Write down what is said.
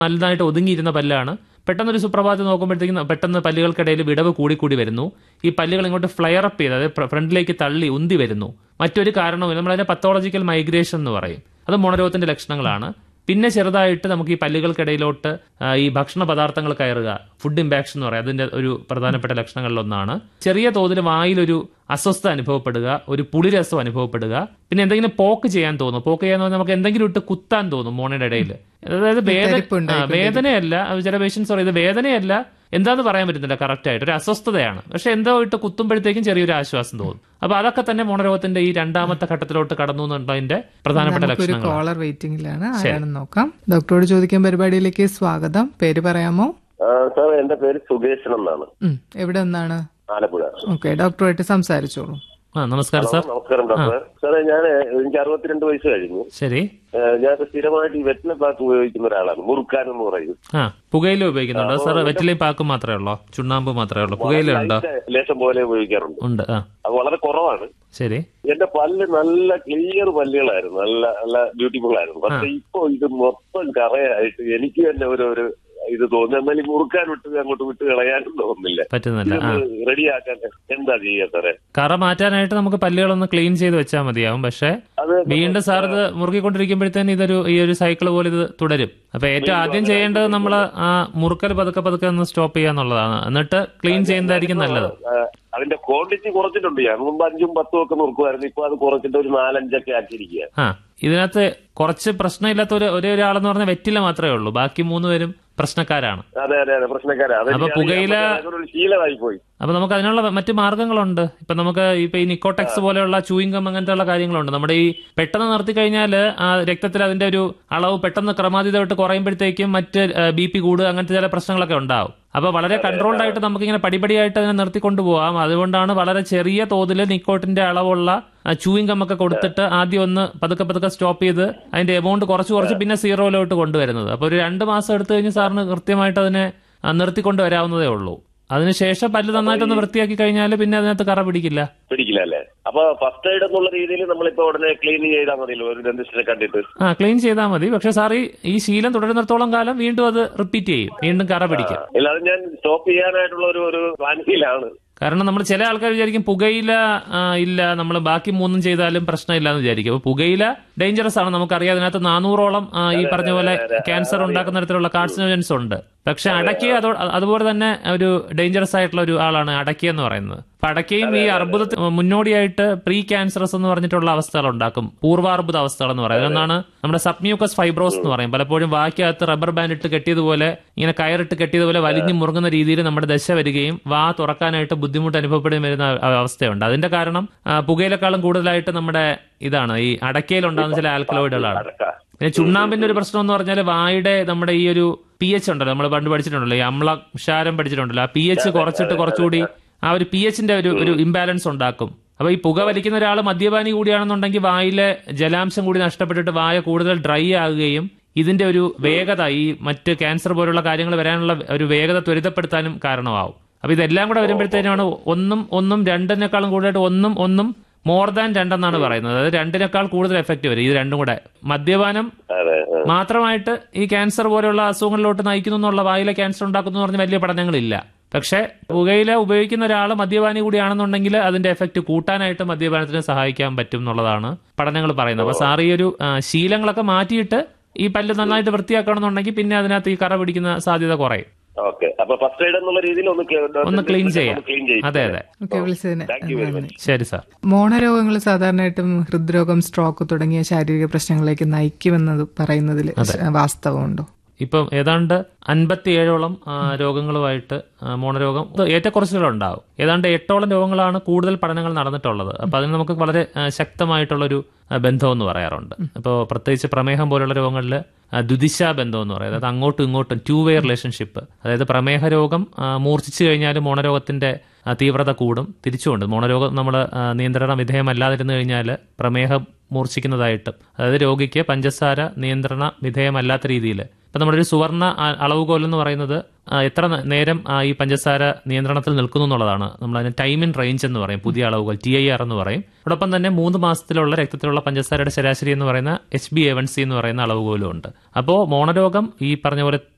നല്ലതായിട്ട് ഒതുങ്ങിയിരുന്ന പല്ലാണ് പെട്ടെന്ന് ഒരു സുപ്രഭാതം നോക്കുമ്പോഴത്തേക്കും പെട്ടെന്ന് പല്ലുകൾക്കിടയിൽ വിടവ് കൂടിക്കൂടി വരുന്നു ഈ പല്ലുകൾ ഇങ്ങോട്ട് ഫ്ലയർ അപ്പ് ചെയ്ത് അതായത് ഫ്രണ്ടിലേക്ക് തള്ളി ഉന്തി വരുന്നു മറ്റൊരു കാരണവും നമ്മളതിനെ പത്തോളജിക്കൽ മൈഗ്രേഷൻ എന്ന് പറയും അത് മോണരോഗത്തിന്റെ ലക്ഷണങ്ങളാണ് പിന്നെ ചെറുതായിട്ട് നമുക്ക് ഈ പല്ലുകൾക്കിടയിലോട്ട് ആ, ഈ ഭക്ഷണ പദാർത്ഥങ്ങൾ കയറുക ഫുഡ് ഇമ്പാക്ഷൻ എന്ന് പറയാം അതിന്റെ ഒരു പ്രധാനപ്പെട്ട ലക്ഷണങ്ങളിലൊന്നാണ് ചെറിയ തോതിൽ വായിലൊരു അസ്വസ്ഥത അനുഭവപ്പെടുക ഒരു പുളിരസം അനുഭവപ്പെടുക പിന്നെ എന്തെങ്കിലും പോക്ക് ചെയ്യാൻ തോന്നും പോക്ക് ചെയ്യാന്ന് പറഞ്ഞാൽ നമുക്ക് എന്തെങ്കിലും ഇട്ട് കുത്താൻ തോന്നും മോണയുടെ ഇടയിൽ അതായത് വേദന ആ, വേദനയല്ല അത് ചില പേഷ്യൻസ് പറയും ഇത് വേദനയല്ല എന്താന്ന് പറയാൻ പറ്റുന്നില്ല കറക്റ്റ് ആയിട്ട് ഒരു അസ്വസ്ഥതയാണ് പക്ഷെ എന്തോ ഇട്ട് കുത്തുമ്പോഴത്തേക്കും ചെറിയൊരു ആശ്വാസം തോന്നും അപ്പൊ അതൊക്കെ തന്നെ മോണരോഗത്തിന്റെ ഈ രണ്ടാമത്തെ ഘട്ടത്തിലോട്ട് കടന്നു എന്നുള്ളതിന്റെ പ്രധാനപ്പെട്ട ഒരു ലക്ഷണങ്ങൾ കോളർ വെയിറ്റിംഗിലാണ് ആരാണെന്ന് നോക്കാം ഡോക്ടറോട് ചോദിക്കാൻ പരിപാടിയിലേക്ക് സ്വാഗതം പേര് പറയാമോ ആ, സാർ എന്റെ പേര് സുകേശൻ എന്നാണ് ഉം, എവിടെ നിന്നാണ് ആലപ്പുഴ ഓക്കെ ഡോക്ടറുമായിട്ട് സംസാരിച്ചോളൂ ആ നമസ്കാരം സാർ നമസ്കാരം ഡോക്ടർ സാറേ ഞാൻ എനിക്ക് അറുപത്തിരണ്ട് വയസ്സ് കഴിഞ്ഞു ശരി ഏ, ഞാൻ സ്ഥിരമായിട്ട് ഈ വെറ്റില പാക്ക് ഉപയോഗിക്കുന്ന ഒരാളാണ് മുറുക്കാൻ എന്ന് പറയും ആ പുകയില ഉപയോഗിക്കുന്നുണ്ടോ സാർ വെറ്റിലയും പാക്കും മാത്രമേ ഉള്ളോ ചുണ്ണാമ്പ് മാത്രമേ ഉള്ളൂ പുകയില ഉണ്ടോ ലൈറ്റ് ലേശം പോലെ ഉപയോഗിക്കാറുണ്ട് ഉണ്ട് ആ അത് വളരെ കുറവാണ് ശരി എന്റെ പല്ല് നല്ല ക്ലിയർ പല്ലുകളായിരുന്നു നല്ല നല്ല ബ്യൂട്ടിഫുൾ ആയിരുന്നു പക്ഷെ ഇപ്പൊ ഇത് മൊത്തം കറയായിട്ട് എനിക്ക് തന്നെ ഒരു ഒരു ഇത് തോന്നുന്നു എന്നാൽ ഈ മുറുക്കാൻ വിട്ട് അങ്ങോട്ട് വിട്ട് കളയാനും തോന്നുന്നില്ല പറ്റുന്നില്ല ആ റെഡിയാക്കാൻ എന്താ ചെയ്യാ സാറേ കറ മാറ്റാനായിട്ട് നമുക്ക് പല്ലുകളൊന്ന് ക്ലീൻ ചെയ്ത് വെച്ചാൽ മതിയാവും പക്ഷെ അത് വീണ്ടും സാർ ഇത് മുറുകിക്കൊണ്ടിരിക്കുമ്പോഴത്തേന് ഇതൊരു ഈ ഒരു സൈക്കിൾ പോലെ ഇത് തുടരും അപ്പൊ ഏറ്റവും ആദ്യം ചെയ്യേണ്ടത് നമ്മൾ ആ മുറുക്കൽ പതുക്കെ പതുക്കെ ഒന്ന് സ്റ്റോപ്പ് ചെയ്യാന്നുള്ളതാണ് എന്നിട്ട് ക്ലീൻ ചെയ്യുന്നതായിരിക്കും നല്ലത് ആ, അതിന്റെ ക്വാണ്ടിറ്റി കുറച്ചിട്ടുണ്ട് ഞാൻ മുമ്പ് അഞ്ചും പത്തും ഒക്കെ നോക്കുമായിരുന്നു ഇപ്പൊ അത് കുറച്ചിട്ട് ഒരു നാലഞ്ചൊക്കെ ആക്കിയിരിക്കുക ആ ഇതിനകത്ത് കുറച്ച് പ്രശ്നമില്ലാത്ത ഒരു ഒരേ ഒരാളെന്ന് പറഞ്ഞാൽ വെറ്റില മാത്രമേ ഉള്ളൂ ബാക്കി മൂന്ന് പേരും പ്രശ്നക്കാരാണ് അതെ അതെ അതെ പ്രശ്നക്കാരാ അത് അപ്പൊ ഞാൻ- പുകയില- ഞാൻ അതൊരു ശീലമായി പോയി അപ്പൊ നമുക്ക് അതിനുള്ള മറ്റു മാർഗങ്ങളുണ്ട് ഇപ്പൊ നമുക്ക് ഇപ്പൊ ഈ നിക്കോടെക്സ് പോലെയുള്ള ചൂയിങ്കം അങ്ങനത്തെ ഉള്ള കാര്യങ്ങളുണ്ട് നമ്മുടെ ഈ പെട്ടെന്ന് നിർത്തി കഴിഞ്ഞാൽ ആ രക്തത്തിൽ അതിന്റെ ഒരു അളവ് പെട്ടെന്ന് ക്രമാതീതമായിട്ട് കുറയുമ്പോഴത്തേക്കും മറ്റ് ബി പി കൂടുക അങ്ങനത്തെ ചില പ്രശ്നങ്ങളൊക്കെ ഉണ്ടാവും അപ്പൊ വളരെ കൺട്രോൾഡ് ആയിട്ട് നമുക്ക് ഇങ്ങനെ പടിപടിയായിട്ട് അതിനെ നിർത്തിക്കൊണ്ടു പോകാം അതുകൊണ്ടാണ് വളരെ ചെറിയ തോതിൽ നിക്കോട്ടിന്റെ അളവുള്ള ചൂയിങ്കം ഒക്കെ കൊടുത്തിട്ട് ആദ്യം ഒന്ന് പതുക്കെ പതുക്കെ സ്റ്റോപ്പ് ചെയ്ത് അതിന്റെ എമൗണ്ട് കുറച്ച് കുറച്ച് പിന്നെ സീറോയിലോട്ട് കൊണ്ടുവരുന്നത് അപ്പൊ ഒരു രണ്ട് മാസം എടുത്തു കഴിഞ്ഞ് സാറിന് കൃത്യമായിട്ട് അതിനെ ആ, നിർത്തിക്കൊണ്ട് വരാവുന്നതേ ഉള്ളൂ അതിനുശേഷം പല്ല് നന്നായിട്ടൊന്ന് വൃത്തിയാക്കി കഴിഞ്ഞാൽ പിന്നെ അതിനകത്ത് കറ പിടിക്കില്ല പിടിക്കില്ല അല്ലേ അപ്പൊ ഫസ്റ്റ് എയ്ഡ് എന്നുള്ള രീതിയിൽ നമ്മളിപ്പോ ഉടനെ ക്ലീൻ ചെയ്താൽ മതിയല്ലോ ഒരു ഡെന്റിസ്റ്റിനെ കണ്ടിട്ട് ആ ക്ലീൻ ചെയ്താൽ മതി പക്ഷെ സാർ ഈ ഈ ശീലം തുടരുന്നിടത്തോളം കാലം വീണ്ടും അത് റിപ്പീറ്റ് ചെയ്യും വീണ്ടും കറ പിടിക്കും ഇല്ല അത് ഞാൻ സ്റ്റോപ്പ് ചെയ്യാനായിട്ടുള്ള ഒരു ഒരു പ്ലാനിങ്ങിലാണ് കാരണം നമ്മൾ ചില ആൾക്കാർ വിചാരിക്കും പുകയില ആ, ഇല്ല നമ്മൾ ബാക്കി മൂന്നും ചെയ്താലും പ്രശ്നമില്ല എന്ന് വിചാരിക്കും അപ്പൊ പുകയില ഡേഞ്ചറസ് ആണ് നമുക്കറിയാം അതിനകത്ത് നാനൂറോളം ആ, ഈ പറഞ്ഞ പോലെ ക്യാൻസർ ഉണ്ടാക്കുന്ന തരത്തിലുള്ള കാർസിനോജൻസ് ഉണ്ട് പക്ഷെ അടയ്ക്ക അതോ അതുപോലെ തന്നെ ഒരു ഡേഞ്ചറസ് ആയിട്ടുള്ള ഒരു ആളാണ് അടയ്ക്ക എന്ന് പറയുന്നത് അപ്പൊ അടയ്ക്കയും ഈ അർബുദത്തിന് മുന്നോടിയായിട്ട് പ്രീ ക്യാൻസറസ് എന്ന് പറഞ്ഞിട്ടുള്ള അവസ്ഥകൾ ഉണ്ടാക്കും പൂർവാർബുദ അവസ്ഥകൾ എന്ന് പറയുന്നത് അതൊന്നാണ് നമ്മുടെ സബ്മ്യൂക്കസ് ഫൈബ്രോസ് എന്ന് പറയും പലപ്പോഴും വാക്കകത്ത് റബ്ബർ ബാൻഡ് ഇട്ട് കെട്ടിയതുപോലെ ഇങ്ങനെ കയറിട്ട് കെട്ടിയതുപോലെ വലിഞ്ഞു മുറുകുന്ന രീതിയിൽ നമ്മുടെ ദശ വരികയും വാ തുറക്കാനായിട്ട് ബുദ്ധിമുട്ട് അനുഭവപ്പെടുകയും വരുന്ന അവ- അവസ്ഥയുണ്ട് അതിന്റെ കാരണം ആ, പുകയിലെക്കാളും കൂടുതലായിട്ട് നമ്മുടെ ഇതാണ് ഈ അടക്കയിൽ ഉണ്ടാകുന്ന ചില ആൽക്കലോയിഡുകളാണ് അടക്ക പിന്നെ ചുണ്ണാമ്പിന്റെ ഒരു പ്രശ്നം എന്ന് പറഞ്ഞാൽ വായുടെ നമ്മുടെ ഈ ഒരു പി എച്ച് ഉണ്ടല്ലോ നമ്മൾ പണ്ട് പഠിച്ചിട്ടുണ്ടല്ലോ ഈ അമ്ല ക്ഷാരം പഠിച്ചിട്ടുണ്ടല്ലോ ആ പി എച്ച് കുറച്ചിട്ട് കുറച്ചുകൂടി ആ ഒരു പി എച്ചിന്റെ ഒരു ഒരു ഇംബാലൻസ് ഉണ്ടാക്കും അപ്പൊ ഈ പുക വലിക്കുന്ന ഒരാൾ മദ്യപാനി കൂടിയാണെന്നുണ്ടെങ്കിൽ വായിലെ ജലാംശം കൂടി നഷ്ടപ്പെട്ടിട്ട് വായ കൂടുതൽ ഡ്രൈ ആകുകയും ഇതിന്റെ ഒരു വേഗത ഈ മറ്റ് ക്യാൻസർ പോലുള്ള കാര്യങ്ങൾ വരാനുള്ള ഒരു വേഗത ത്വരിതപ്പെടുത്താനും കാരണമാവും അപ്പൊ ഇതെല്ലാം കൂടെ വരുമ്പോഴത്തേനാണ് ഒന്നും ഒന്നും രണ്ടിനേക്കാളും കൂടുതലായിട്ട് ഒന്നും ഒന്നും മോർ ദാൻ രണ്ടെന്നാണ് പറയുന്നത് അതായത് രണ്ടിനേക്കാൾ കൂടുതൽ എഫക്റ്റ് വരും ഇത് രണ്ടും കൂടെ മദ്യപാനം അതെ ആ. മാത്രമായിട്ട് ഈ ക്യാൻസർ പോലെയുള്ള അസുഖങ്ങളിലോട്ട് നയിക്കുന്നു എന്നുള്ള വായിലെ ക്യാൻസർ ഉണ്ടാക്കുന്നു എന്ന് പറഞ്ഞ വലിയ പഠനങ്ങളില്ല പക്ഷെ പുകയില ഉപയോഗിക്കുന്ന ഒരാൾ മദ്യപാനി കൂടിയാണെന്നുണ്ടെങ്കിൽ അതിന്റെ എഫക്റ്റ് കൂട്ടാനായിട്ട് മദ്യപാനത്തിന് സഹായിക്കാൻ പറ്റും എന്നുള്ളതാണ് പഠനങ്ങൾ പറയുന്നത് അപ്പൊ സാർ ഈ ഒരു ആ, ശീലങ്ങളൊക്കെ മാറ്റിയിട്ട് ഈ പല്ല് നന്നായിട്ട് വൃത്തിയാക്കണമെന്നുണ്ടെങ്കിൽ പിന്നെ അതിനകത്ത് ഈ കറ പിടിക്കുന്ന സാധ്യത കുറയും ഓക്കെ അപ്പൊ ഫസ്റ്റ് എയ്ഡ് എന്നുള്ള രീതിയിൽ ഒന്ന് ഒന്ന് ക്ലീൻ ചെയ്യാം ക്ലീൻ ചെയ്യും അതെ അതെ ഓക്കെ വിളിച്ചതിന് Thank you very നന്ദി ശരി സാർ മോണരോഗങ്ങൾ സാധാരണയായിട്ടും ഹൃദ്രോഗം സ്ട്രോക്ക് തുടങ്ങിയ ശാരീരിക പ്രശ്നങ്ങളിലേക്ക് നയിക്കുമെന്നത് പറയുന്നതിൽ വാസ്തവമുണ്ടോ ഇപ്പം ഏതാണ്ട് അൻപത്തിയേഴോളം ആ, രോഗങ്ങളുമായിട്ട് ആ, മോണരോഗം ഇത് ഏറ്റക്കുറച്ചിലുണ്ടാവും ഏതാണ്ട് എട്ടോളം രോഗങ്ങളാണ് കൂടുതൽ പഠനങ്ങൾ നടന്നിട്ടുള്ളത് അപ്പൊ അതിന് നമുക്ക് വളരെ ആ, ശക്തമായിട്ടുള്ളൊരു ആ, ബന്ധം എന്ന് പറയാറുണ്ട് അപ്പോൾ പ്രത്യേകിച്ച് പ്രമേഹം പോലുള്ള രോഗങ്ങളിൽ ദ്വിദിശാ ബന്ധം എന്ന് പറയുന്നത് അതായത് അങ്ങോട്ടും ഇങ്ങോട്ടും ടു വേ റിലേഷൻഷിപ്പ് അതായത് പ്രമേഹ രോഗം ആ, മൂർച്ഛിച്ചു കഴിഞ്ഞാൽ മോണരോഗത്തിന്റെ ആ, തീവ്രത കൂടും തിരിച്ചുകൊണ്ട് മോണരോഗം നമ്മൾ നിയന്ത്രണ വിധേയമല്ലാതിരുന്നു കഴിഞ്ഞാൽ പ്രമേഹം മൂർച്ഛിക്കുന്നതായിട്ടും അതായത് രോഗിക്ക് പഞ്ചസാര നിയന്ത്രണ വിധേയമല്ലാത്ത രീതിയിൽ ഇപ്പൊ നമ്മുടെ ഒരു സുവർണ ആ- അളവുകോൽ എന്ന് പറയുന്നത് ആ, എത്ര ന- നേരം ആ, ഈ പഞ്ചസാര നിയന്ത്രണത്തിൽ നിൽക്കുന്നു എന്നുള്ളതാണ് നമ്മൾ അതിന് ടൈം ഇൻ റേഞ്ച് എന്ന് പറയും പുതിയ അളവുകോൽ ടി ഐ ആർ എന്ന് പറയും അതോടൊപ്പം തന്നെ മൂന്ന് മാസത്തിലുള്ള രക്തത്തിലുള്ള പഞ്ചസാരയുടെ ശരാശരി എന്ന് പറയുന്ന H B A one C എന്ന് പറയുന്ന അളവുകോലും ഉണ്ട് അപ്പോൾ മോണരോഗം ഈ പറഞ്ഞ പോലെ